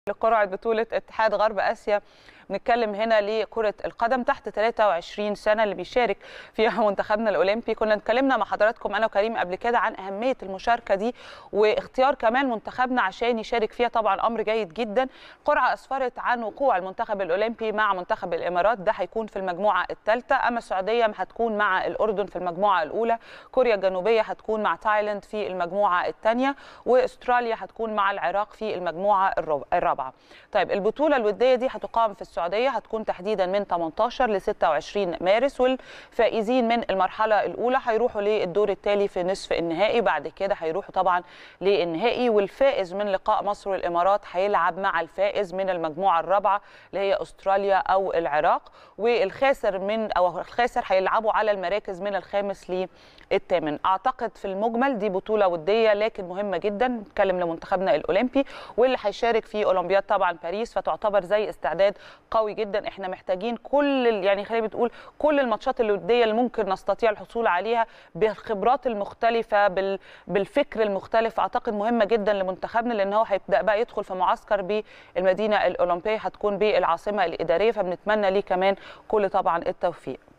لقرعه بطوله اتحاد غرب اسيا بنتكلم هنا لكره القدم تحت 23 سنه اللي بيشارك فيها منتخبنا الاولمبي كنا اتكلمنا مع حضراتكم انا وكريم قبل كده عن اهميه المشاركه دي واختيار كمان منتخبنا عشان يشارك فيها طبعا امر جيد جدا القرعه اسفرت عن وقوع المنتخب الاولمبي مع منتخب الامارات ده هيكون في المجموعه الثالثه اما السعوديه هتكون مع الاردن في المجموعه الاولى كوريا الجنوبيه هتكون مع تايلاند في المجموعه الثانيه واستراليا هتكون مع العراق في المجموعه الرابعه طيب البطوله الوديه دي هتقام في السعوديه هتكون تحديدا من 18 ل 26 مارس والفائزين من المرحله الاولى هيروحوا للدور التالي في نصف النهائي بعد كده هيروحوا طبعا للنهائي والفائز من لقاء مصر والامارات هيلعب مع الفائز من المجموعه الرابعه اللي هي استراليا او العراق والخاسر من او الخاسر هيلعبوا على المراكز من الخامس للثامن اعتقد في المجمل دي بطوله وديه لكن مهمه جدا نتكلم لمنتخبنا الاولمبي واللي هيشارك في اولمبياد طبعا باريس فتعتبر زي استعداد قوي جدا احنا محتاجين كل يعني خلينا بتقول كل الماتشات الوديه اللي ممكن نستطيع الحصول عليها بالخبرات المختلفه بال بالفكر المختلف اعتقد مهمه جدا لمنتخبنا لان هو هيبدا بقى يدخل في معسكر بالمدينه الاولمبيه هتكون بالعاصمه الاداريه فبنتمنى ليه كمان كل طبعا التوفيق